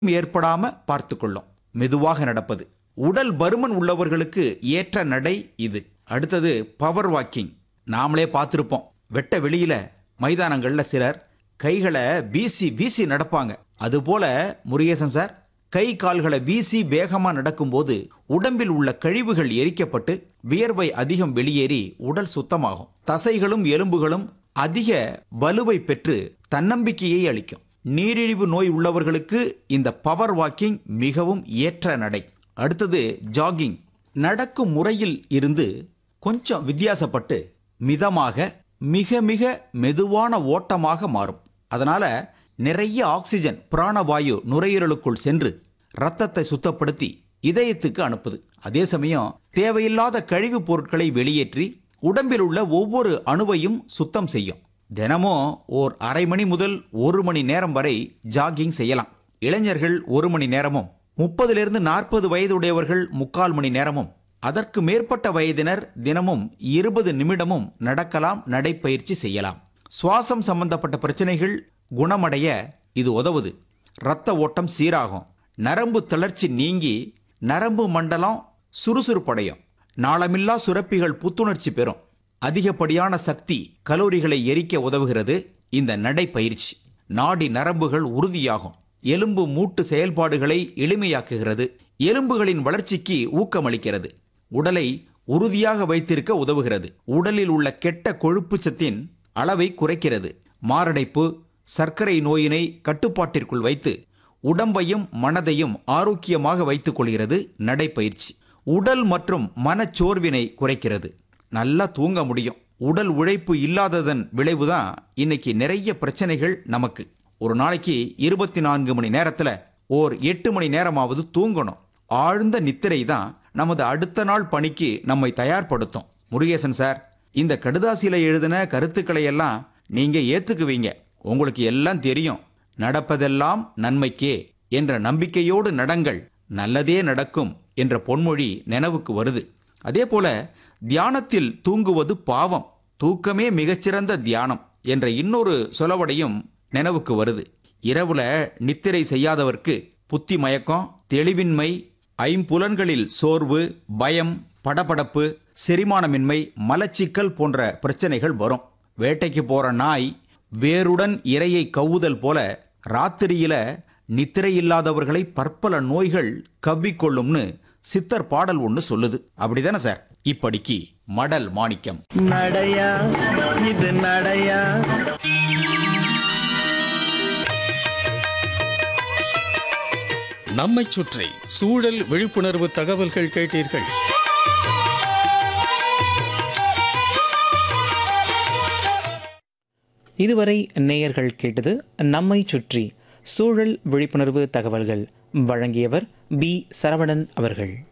ஏற்படாம பார்த்துக்கொள்ளும் மெதுவாக நடப்பது உடல் பருமன் உள்ளவர்களுக்கு ஏற்ற நடை இது அடுத்தது பவர் வாக்கிங் நாமளே பார்த்துருப்போம் வெட்ட வெளியில மைதானங்கள்ல சிலர் கைகளை வீசி வீசி நடப்பாங்க அதுபோல முருகேசன் சார் கை கால்களை வீசி வேகமா நடக்கும்போது உடம்பில் உள்ள கழிவுகள் எரிக்கப்பட்டு வியர்வை அதிகம் வெளியேறி உடல் சுத்தமாகும் தசைகளும் எலும்புகளும் அதிக வலுவை பெற்று தன்னம்பிக்கையை அளிக்கும் நீரிழிவு நோய் உள்ளவர்களுக்கு இந்த பவர் வாக்கிங் மிகவும் ஏற்ற நடை அடுத்தது ஜாகிங் நடக்கும் முறையில் இருந்து கொஞ்சம் வித்தியாசப்பட்டு மிதமாக மிக மிக மெதுவான ஓட்டமாக மாறும் அதனால நிறைய ஆக்சிஜன் பிராணவாயு நுரையீரலுக்குள் சென்று ரத்தத்தை சுத்தப்படுத்தி இதயத்துக்கு அனுப்புது அதே சமயம் தேவையில்லாத கழிவுப் பொருட்களை வெளியேற்றி உடம்பில் உள்ள ஒவ்வொரு அணுவையும் சுத்தம் செய்யும் தினமும் ஓர் அரை மணி முதல் ஒரு மணி நேரம் வரை ஜாகிங் செய்யலாம் இளைஞர்கள் ஒரு மணி நேரமும் முப்பதிலிருந்து நாற்பது வயதுடையவர்கள் முக்கால் மணி நேரமும் அதற்கு மேற்பட்ட வயதினர் தினமும் இருபது நிமிடமும் நடக்கலாம் நடைப்பயிற்சி செய்யலாம் சுவாசம் சம்பந்தப்பட்ட பிரச்சனைகள் குணமடைய இது உதவுது இரத்த ஓட்டம் சீராகும் நரம்பு தளர்ச்சி நீங்கி நரம்பு மண்டலம் சுறுசுறுப்படையும் நாளமில்லா சுரப்பிகள் புத்துணர்ச்சி பெறும் அதிகப்படியான சக்தி கலோரிகளை எரிக்க உதவுகிறது இந்த நடைப்பயிற்சி நாடி நரம்புகள் உறுதியாகும் எலும்பு மூட்டு செயல்பாடுகளை எளிமையாக்குகிறது எலும்புகளின் வளர்ச்சிக்கு ஊக்கமளிக்கிறது உடலை உறுதியாக வைத்திருக்க உதவுகிறது உடலில் உள்ள கெட்ட கொழுப்பு சத்தின் அளவை குறைக்கிறது மாரடைப்பு சர்க்கரை நோயினை கட்டுப்பாட்டிற்குள் வைத்து உடம்பையும் மனதையும் ஆரோக்கியமாக வைத்துக் கொள்கிறது நடைப்பயிற்சி உடல் மற்றும் மனச்சோர்வினை குறைக்கிறது நல்லா தூங்க முடியும் உடல் உழைப்பு இல்லாததன் விளைவுதான் இன்னைக்கு நிறைய பிரச்சனைகள் நமக்கு ஒரு நாளைக்கு இருபத்தி நான்கு மணி நேரத்துல ஓர் எட்டு மணி நேரமாவது தூங்கணும் ஆழ்ந்த நித்திரை தான் நமது அடுத்த நாள் பணிக்கு நம்மை தயார்படுத்தும் முருகேசன் சார் இந்த கடுதாசியில எழுதின கருத்துக்களை எல்லாம் நீங்க ஏத்துக்குவீங்க உங்களுக்கு எல்லாம் தெரியும் நடப்பதெல்லாம் நன்மைக்கே என்ற நம்பிக்கையோடு நடங்கள் நல்லதே நடக்கும் என்ற பொன்மொழி நினைவுக்கு வருது அதே போல தியானத்தில் தூங்குவது பாவம் தூக்கமே மிகச்சிறந்த தியானம் என்ற இன்னொரு சொலவடையும் நினைவுக்கு வருது இரவுல நித்திரை செய்யாதவர்க்கு புத்தி மயக்கம் தெளிவின்மை ஐம்புலன்களில் சோர்வு பயம் படபடப்பு செரிமானமின்மை மலச்சிக்கல் போன்ற பிரச்சனைகள் வரும் வேட்டைக்கு போற நாய் வேருடன் இரையை கவ்வுதல் போல ராத்திரியில நித்திரை இல்லாதவர்களை பற்பல நோய்கள் கவ்விக்கொள்ளும்னு சித்தர் பாடல் ஒன்று சொல்லுது அப்படிதானே சார் இப்படிக்கு மடல் மாணிக்கம் நடையா இது நடையா நம்மைச் சுற்றி சூழல் விழிப்புணர்வு தகவல்கள் கேட்டீர்கள் இதுவரை நேயர்கள் கேட்டது நம்மை சுற்றி சூழல் விழிப்புணர்வு தகவல்கள் வழங்கியவர் பி சரவணன் அவர்கள்